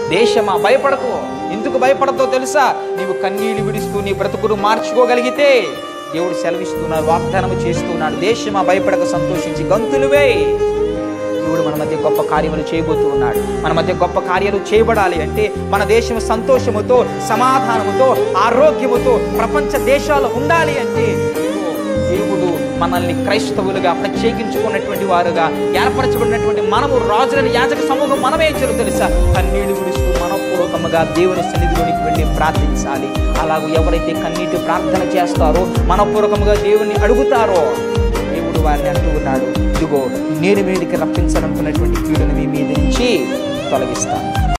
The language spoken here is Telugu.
దేశమా భయపడకు ఎందుకు భయపడతో తెలుసా నీవు కన్నీళ్లు విడుస్తూ నీ బ్రతుకును మార్చుకోగలిగితే దేవుడు సెలవిస్తున్నాడు వాగ్దానము చేస్తున్నాడు దేశమా భయపడక సంతోషించి గంతులువే దేవుడు మన మధ్య గొప్ప కార్యములు చేయబోతూ ఉన్నాడు మన మధ్య గొప్ప కార్యాలు చేయబడాలి అంటే మన దేశం సంతోషముతో సమాధానముతో ఆరోగ్యముతో ప్రపంచ దేశాలు ఉండాలి అంటే ఇదిగో దేవుడు మనల్ని క్రైస్తవులుగా ప్రత్యేకించుకున్నటువంటి వారుగా ఏర్పరచబడినటువంటి మనము రాజులని యాజక సమూహం మనమే చేయాలో తెలుసా కన్నీళ్లు విడుస్తూ మనపూర్వకముగా దేవుని సన్నిధిలోనికి వెళ్ళి ప్రార్థించాలి అలాగూ ఎవరైతే కన్నీటి ప్రార్థన చేస్తారో మనపూర్వకముగా దేవుని అడుగుతారో దేవుడు వారిని అంటూ ఉన్నాడు ఇదిగో నేను మీదికి రప్పించాలనుకున్నటువంటి కీడును మీ మీద నుంచి తొలగిస్తాను